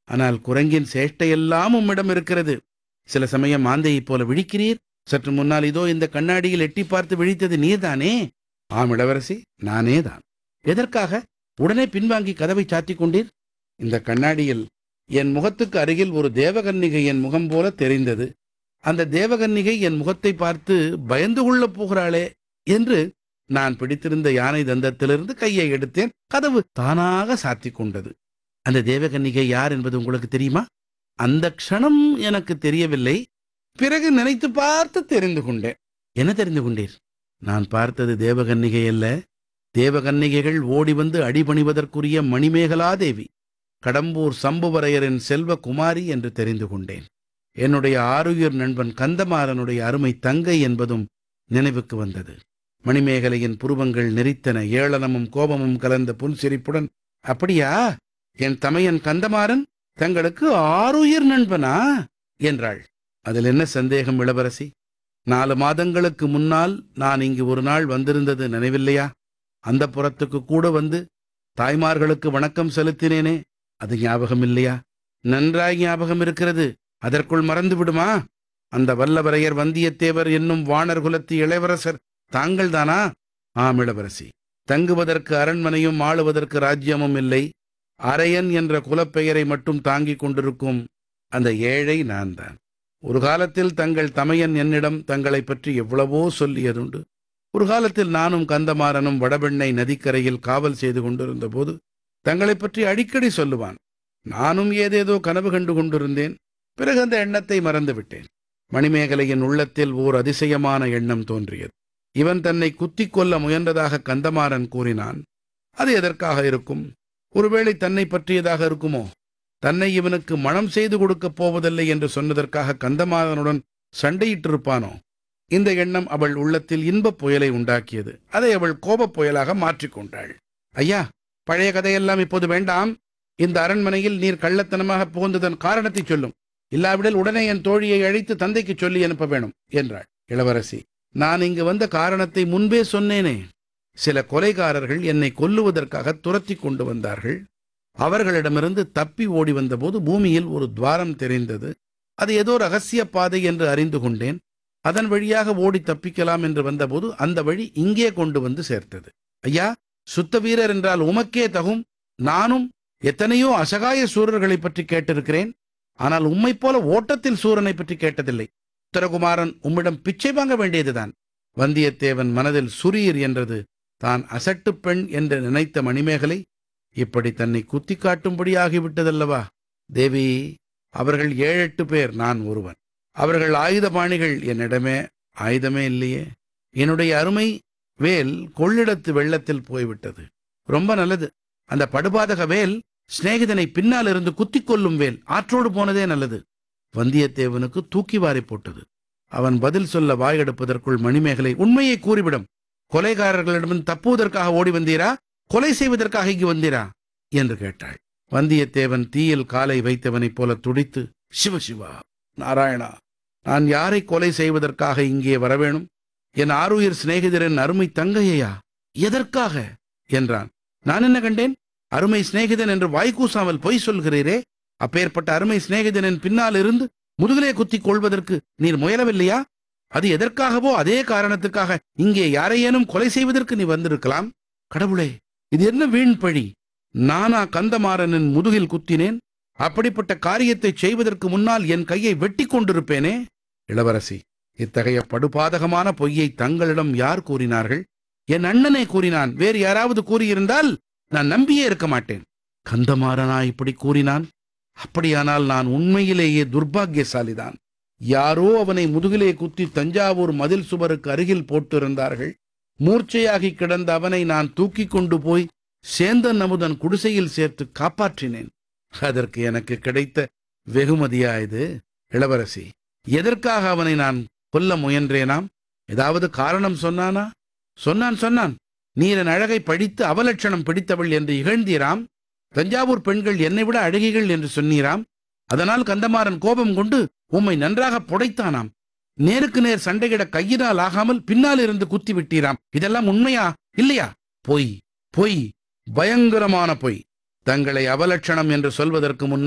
ஆனால் குரங்கின் சேஷ்டையெல்லாம் உம்மிடம் இருக்கிறது சில சமயம் மாந்தையைப் போல விழிக்கிறீர் சற்று முன்னால் இதோ இந்த கண்ணாடியில் எட்டி பார்த்து விழித்தது நீர்தானே ஆம் இளவரசி நானே தான் எதற்காக உடனே பின்வாங்கி கதவை சாத்திக் கொண்டீர் இந்த கண்ணாடியில் என் முகத்துக்கு அருகில் ஒரு தேவகன்னிகை என் முகம் போல தெரிந்தது அந்த தேவகன்னிகை என் முகத்தை பார்த்து பயந்து கொள்ளப் போகிறாளே என்று நான் பிடித்திருந்த யானை தந்தத்திலிருந்து கையை எடுத்தேன் கதவு தானாக சாத்திக் கொண்டது அந்த தேவகன்னிகை யார் என்பது உங்களுக்கு தெரியுமா அந்த க்ஷணம் எனக்கு தெரியவில்லை பிறகு நினைத்து பார்த்து தெரிந்து கொண்டேன் என்ன தெரிந்து கொண்டீர் நான் பார்த்தது தேவகன்னிகை அல்ல தேவகன்னிகைகள் ஓடி வந்து அடிபணிவதற்குரிய மணிமேகலாதேவி கடம்பூர் சம்புவரையரின் செல்வ குமாரி என்று தெரிந்து கொண்டேன் என்னுடைய ஆருயிர் நண்பன் கந்தமாறனுடைய அருமை தங்கை என்பதும் நினைவுக்கு வந்தது மணிமேகலையின் புருவங்கள் நெறித்தன ஏளனமும் கோபமும் கலந்த புன்சிரிப்புடன் அப்படியா என் தமையன் கந்தமாறன் தங்களுக்கு ஆருயிர் நண்பனா என்றாள் அதில் என்ன சந்தேகம் இளவரசி நாலு மாதங்களுக்கு முன்னால் நான் இங்கு ஒரு நாள் வந்திருந்தது நினைவில்லையா அந்த புறத்துக்கு கூட வந்து தாய்மார்களுக்கு வணக்கம் செலுத்தினேனே அது ஞாபகம் இல்லையா நன்றாய் ஞாபகம் இருக்கிறது அதற்குள் மறந்து விடுமா அந்த வல்லவரையர் வந்தியத்தேவர் என்னும் வாணர் குலத்து இளவரசர் தாங்கள்தானா ஆம் இளவரசி தங்குவதற்கு அரண்மனையும் ஆளுவதற்கு ராஜ்யமும் இல்லை அரையன் என்ற குலப்பெயரை மட்டும் தாங்கிக் கொண்டிருக்கும் அந்த ஏழை நான் தான் ஒரு காலத்தில் தங்கள் தமையன் என்னிடம் தங்களைப் பற்றி எவ்வளவோ சொல்லியதுண்டு ஒரு காலத்தில் நானும் கந்தமாறனும் வடபெண்ணை நதிக்கரையில் காவல் செய்து கொண்டிருந்த போது தங்களைப் பற்றி அடிக்கடி சொல்லுவான் நானும் ஏதேதோ கனவு கண்டு கொண்டிருந்தேன் பிறகு அந்த எண்ணத்தை மறந்துவிட்டேன் மணிமேகலையின் உள்ளத்தில் ஓர் அதிசயமான எண்ணம் தோன்றியது இவன் தன்னை குத்திக் கொள்ள முயன்றதாக கந்தமாறன் கூறினான் அது எதற்காக இருக்கும் ஒருவேளை தன்னை பற்றியதாக இருக்குமோ தன்னை இவனுக்கு மனம் செய்து கொடுக்கப் போவதில்லை என்று சொன்னதற்காக கந்தமாறனுடன் சண்டையிட்டிருப்பானோ இந்த எண்ணம் அவள் உள்ளத்தில் இன்பப் புயலை உண்டாக்கியது அதை அவள் கோபப் புயலாக மாற்றிக்கொண்டாள் ஐயா பழைய கதையெல்லாம் இப்போது வேண்டாம் இந்த அரண்மனையில் நீர் கள்ளத்தனமாக புகுந்ததன் காரணத்தை சொல்லும் இல்லாவிடில் உடனே என் தோழியை அழைத்து தந்தைக்கு சொல்லி அனுப்ப வேணும் என்றாள் இளவரசி நான் இங்கு வந்த காரணத்தை முன்பே சொன்னேனே சில கொலைகாரர்கள் என்னை கொல்லுவதற்காக துரத்தி கொண்டு வந்தார்கள் அவர்களிடமிருந்து தப்பி ஓடி வந்தபோது பூமியில் ஒரு துவாரம் தெரிந்தது அது ஏதோ ரகசிய பாதை என்று அறிந்து கொண்டேன் அதன் வழியாக ஓடி தப்பிக்கலாம் என்று வந்தபோது அந்த வழி இங்கே கொண்டு வந்து சேர்த்தது ஐயா சுத்த வீரர் என்றால் உமக்கே தகும் நானும் எத்தனையோ அசகாய சூரர்களைப் பற்றி கேட்டிருக்கிறேன் ஆனால் உம்மைப் போல ஓட்டத்தில் சூரனை பற்றி கேட்டதில்லை உத்தரகுமாரன் உம்மிடம் பிச்சை வாங்க வேண்டியதுதான் வந்தியத்தேவன் மனதில் சுரீர் என்றது தான் அசட்டு பெண் என்று நினைத்த மணிமேகலை இப்படி தன்னை குத்தி காட்டும்படி ஆகிவிட்டதல்லவா தேவி அவர்கள் ஏழெட்டு பேர் நான் ஒருவன் அவர்கள் ஆயுதபாணிகள் என்னிடமே ஆயுதமே இல்லையே என்னுடைய அருமை வேல் கொள்ளிடத்து வெள்ளத்தில் போய்விட்டது ரொம்ப நல்லது அந்த படுபாதக வேல் சிநேகிதனை பின்னால் இருந்து குத்திக் கொள்ளும் வேல் ஆற்றோடு போனதே நல்லது வந்தியத்தேவனுக்கு தூக்கி வாரி போட்டது அவன் பதில் சொல்ல வாயெடுப்பதற்குள் மணிமேகலை உண்மையை கூறிவிடும் கொலைகாரர்களிடம் தப்புவதற்காக ஓடி வந்தீரா கொலை செய்வதற்காக இங்கு வந்தீரா என்று கேட்டாள் வந்தியத்தேவன் தீயில் காலை வைத்தவனைப் போல துடித்து சிவ சிவா நாராயணா நான் யாரை கொலை செய்வதற்காக இங்கே வரவேணும் என் ஆருயிர் சிநேகிதரின் அருமை தங்கையா எதற்காக என்றான் நான் என்ன கண்டேன் அருமை சிநேகிதன் என்று வாய்க்கூசாமல் பொய் சொல்கிறீரே அப்பேற்பட்ட அருமை சிநேகிதனின் பின்னால் இருந்து முதுகிலே குத்திக் கொள்வதற்கு நீர் முயலவில்லையா அது எதற்காகவோ அதே காரணத்துக்காக இங்கே யாரையேனும் கொலை செய்வதற்கு நீ வந்திருக்கலாம் கடவுளே இது என்ன வீண் பழி நானா கந்தமாறனின் முதுகில் குத்தினேன் அப்படிப்பட்ட காரியத்தை செய்வதற்கு முன்னால் என் கையை வெட்டி கொண்டிருப்பேனே இளவரசி இத்தகைய படுபாதகமான பொய்யை தங்களிடம் யார் கூறினார்கள் என் அண்ணனே கூறினான் வேறு யாராவது கூறியிருந்தால் நான் நம்பியே இருக்க மாட்டேன் கந்தமாறனா இப்படி கூறினான் அப்படியானால் நான் உண்மையிலேயே துர்பாக்கியசாலிதான் யாரோ அவனை முதுகிலே குத்தி தஞ்சாவூர் மதில் சுவருக்கு அருகில் போட்டிருந்தார்கள் மூர்ச்சையாகி கிடந்த அவனை நான் தூக்கிக் கொண்டு போய் சேந்தன் அமுதன் குடிசையில் சேர்த்து காப்பாற்றினேன் அதற்கு எனக்கு கிடைத்த வெகுமதியா இது இளவரசி எதற்காக அவனை நான் கொல்ல முயன்றேனாம் ஏதாவது காரணம் சொன்னானா சொன்னான் சொன்னான் நீரன் அழகை படித்து அவலட்சணம் பிடித்தவள் என்று இகழ்ந்தீராம் தஞ்சாவூர் பெண்கள் என்னை விட அழகிகள் என்று சொன்னீராம் அதனால் கந்தமாறன் கோபம் கொண்டு உம்மை நன்றாக புடைத்தானாம் நேருக்கு நேர் சண்டையிட கையினால் ஆகாமல் பின்னால் இருந்து குத்தி விட்டீராம் இதெல்லாம் உண்மையா இல்லையா பொய் பொய் பயங்கரமான பொய் தங்களை அவலட்சணம் என்று சொல்வதற்கு முன்னால்